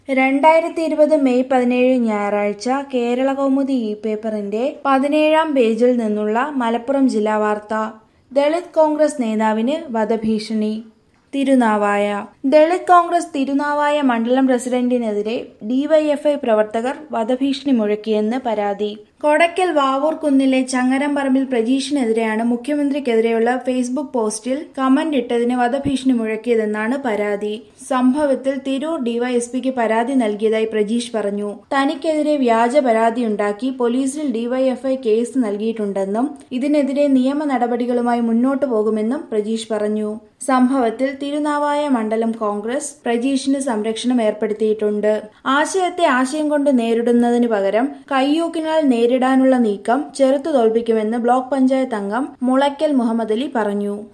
രണ്ടായിരത്തി ഇരുപത് മെയ് പതിനേഴ് ഞായറാഴ്ച കേരള കൗമുദി ഇ പേപ്പറിന്റെ പതിനേഴാം പേജിൽ നിന്നുള്ള മലപ്പുറം ജില്ലാ വാർത്ത ദളിത് കോൺഗ്രസ് നേതാവിന് വധഭീഷണി തിരുനാവായ ദളിത് കോൺഗ്രസ് തിരുനാവായ മണ്ഡലം പ്രസിഡന്റിനെതിരെ ഡിവൈഎഫ്ഐ പ്രവർത്തകർ വധഭീഷണി മുഴക്കിയെന്ന് പരാതി കൊടക്കൽ വാവൂർ കുന്നിലെ ചങ്ങരംപറമ്പിൽ പ്രജീഷിനെതിരെയാണ് മുഖ്യമന്ത്രിക്കെതിരെയുള്ള ഫേസ്ബുക്ക് പോസ്റ്റിൽ കമന്റ് ഇട്ടതിന് വധഭീഷണി മുഴക്കിയതെന്നാണ് പരാതി സംഭവത്തിൽ തിരൂർ ഡിവൈഎസ്പിക്ക് പരാതി നൽകിയതായി പ്രജീഷ് പറഞ്ഞു തനിക്കെതിരെ വ്യാജ പരാതിയുണ്ടാക്കി പോലീസിൽ ഡിവൈഎഫ്ഐ കേസ് നൽകിയിട്ടുണ്ടെന്നും ഇതിനെതിരെ നിയമ നടപടികളുമായി മുന്നോട്ടു പോകുമെന്നും പ്രജീഷ് പറഞ്ഞു സംഭവത്തിൽ തിരുനാവായ മണ്ഡലം കോൺഗ്രസ് പ്രജീഷിന് സംരക്ഷണം ഏർപ്പെടുത്തിയിട്ടുണ്ട് ആശയത്തെ ആശയം കൊണ്ട് നേരിടുന്നതിന് പകരം കയ്യൂക്കിനാൽ നേരിടാനുള്ള നീക്കം ചെറുത്തു തോൽപ്പിക്കുമെന്ന് ബ്ലോക്ക് പഞ്ചായത്ത് അംഗം മുളയ്ക്കൽ മുഹമ്മദ് അലി പറഞ്ഞു